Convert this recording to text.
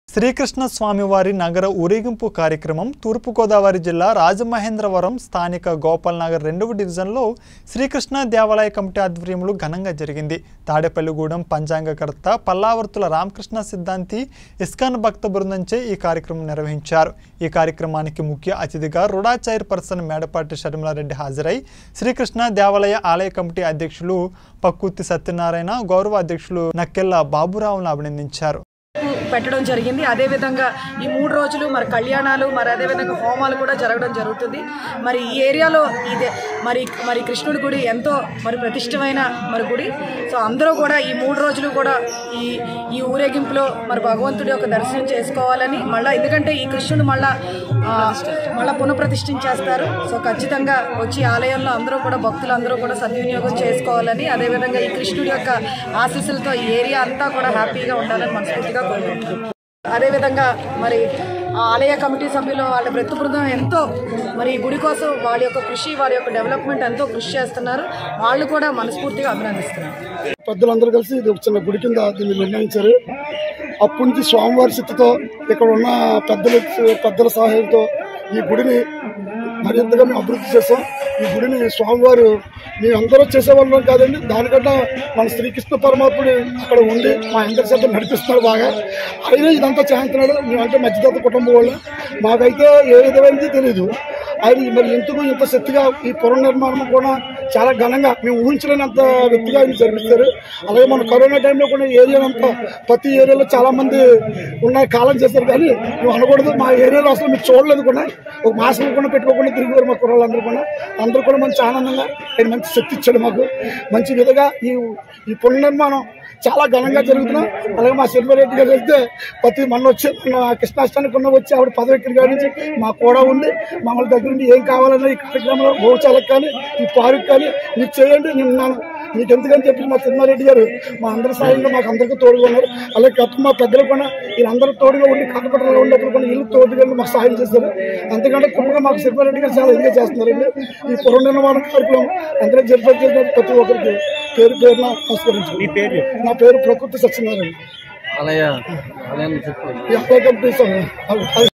శ్రీకృష్ణ స్వామివారి నగర ఊరేగింపు కార్యక్రమం తూర్పుగోదావరి జిల్లా రాజమహేంద్రవరం స్థానిక గోపాల్ నగర్ రెండవ డివిజన్లో శ్రీకృష్ణ దేవాలయ కమిటీ ఆధ్వర్యంలో ఘనంగా జరిగింది తాడేపల్లిగూడెం పంచాంగకర్త పల్లావర్తుల రామకృష్ణ సిద్ధాంతి ఇస్కాన్ భక్త బృందంచే ఈ కార్యక్రమం నిర్వహించారు ఈ కార్యక్రమానికి ముఖ్య అతిథిగా రుడా చైర్పర్సన్ మేడపాటి షర్మిలారెడ్డి హాజరై శ్రీకృష్ణ దేవాలయ ఆలయ కమిటీ అధ్యక్షులు పక్కుత్తి సత్యనారాయణ గౌరవ అధ్యక్షులు నక్కెల్ల బాబురావును అభినందించారు పెట్టడం జరిగింది అదేవిధంగా ఈ మూడు రోజులు మరి కళ్యాణాలు మరి అదేవిధంగా హోమాలు కూడా జరగడం జరుగుతుంది మరి ఈ ఏరియాలో ఇదే మరి మరి కృష్ణుడి గుడి ఎంతో మరి ప్రతిష్టమైన మరి గుడి సో అందరూ కూడా ఈ మూడు రోజులు కూడా ఈ ఈ ఊరేగింపులో మరి భగవంతుడి యొక్క దర్శనం చేసుకోవాలని మళ్ళీ ఎందుకంటే ఈ కృష్ణుడు మళ్ళా ఆ, మళ్ళా పునఃప్రతిష్ఠించేస్తారు సో ఖచ్చితంగా వచ్చి ఆలయంలో అందరూ కూడా భక్తులు అందరూ కూడా సద్వినియోగం చేసుకోవాలని అదేవిధంగా ఈ కృష్ణుడి యొక్క ఆశీస్సులతో ఈ ఏరియా అంతా కూడా హ్యాపీగా ఉండాలని మనస్ఫూర్తిగా కోరుకుంటున్నాను అదేవిధంగా మరి ఆ ఆలయ కమిటీ సభ్యులు వాళ్ళ వృత్తి బృందం ఎంతో మరి ఈ గుడి కోసం వాళ్ళ యొక్క కృషి వారి యొక్క డెవలప్మెంట్ ఎంతో కృషి చేస్తున్నారు వాళ్ళు కూడా మనస్ఫూర్తిగా అభినందిస్తున్నారు పెద్దలందరూ కలిసి ఇది ఒక చిన్న గుడి కింద దీన్ని నిర్ణయించారు అప్పటి నుంచి స్వామివారి శక్తితో ఇక్కడ ఉన్న పెద్దల పెద్దల సహాయంతో ఈ గుడిని మరింతగా మేము అభివృద్ధి చేస్తాం ఈ గుడిని స్వామివారు మేము అందరూ చేసేవాళ్ళం కాదండి దానికన్నా మన శ్రీకృష్ణ పరమాత్ముడు అక్కడ ఉండి మా అందరి చేత నడిపిస్తున్నాడు బాగా ఆయన ఇదంతా చేస్తున్నాడు మేమంటే మధ్యతరగతి కుటుంబం వాళ్ళు మాకైతే ఏ విధమైనది తెలియదు ఆయన మరి ఎందుకు ఇంత శక్తిగా ఈ పునర్నిర్మాణం కూడా చాలా ఘనంగా మేము ఊహించలేనంత వ్యక్తిగా ఆయన జరిపిస్తారు అలాగే మన కరోనా టైంలో కూడా ఏరియా అంతా ప్రతి ఏరియాలో చాలా మంది ఉన్న కాలం చేశారు కానీ మేము అనకూడదు మా ఏరియాలో అసలు మీరు చూడలేదు కూడా ఒక మాసం కూడా పెట్టుకోకుండా తిరిగి మా కుర్రాళ్ళందరూ కూడా అందరూ కూడా మంచి ఆనందంగా ఆయన మంచి శక్తి ఇచ్చాడు మాకు మంచి విధంగా ఈ ఈ పునర్నిర్మాణం చాలా ఘనంగా జరుగుతున్నాం అలాగే మా శర్మారెడ్డి గారు వెళ్తే ప్రతి మొన్న వచ్చి మన కృష్ణాష్టానికి ఉన్న వచ్చి ఆవిడ పదవి గారి నుంచి మాకు కూడా ఉంది మమ్మల్ని దగ్గర నుండి ఏం కావాలన్నా ఈ కార్యక్రమంలో గోచాలకు కానీ ఈ పార్క్ కానీ మీరు చేయండి నేను ఉన్నాను మీకు ఎందుకని చెప్పి మా సినిమారెడ్డి గారు మా అందరి సాయంగా మాకు అందరికీ తోడుగా ఉన్నారు అలాగే గత మా పెద్దలు కూడా వీళ్ళందరూ తోడుగా ఉండి కాకపట్లలో ఉన్నప్పుడు కూడా వీళ్ళు తోడుగా ఉండి మాకు సాయం చేశారు అంతకంటే కుటుంబంగా మాకు సినిమారెడ్డి గారు చాలా ఇదిగా చేస్తున్నారండి ఈ పునర్నిర్మాణ కార్యక్రమం అందరూ జరిపి ప్రతి ఒక్కరికి పేరు పేరున నమస్కరించారు నా పేరు ప్రకృతి సత్యనారాయణ ఆలయ ఆలయాన్ని చెప్పు ఈ అబ్బాయి కంపెనీ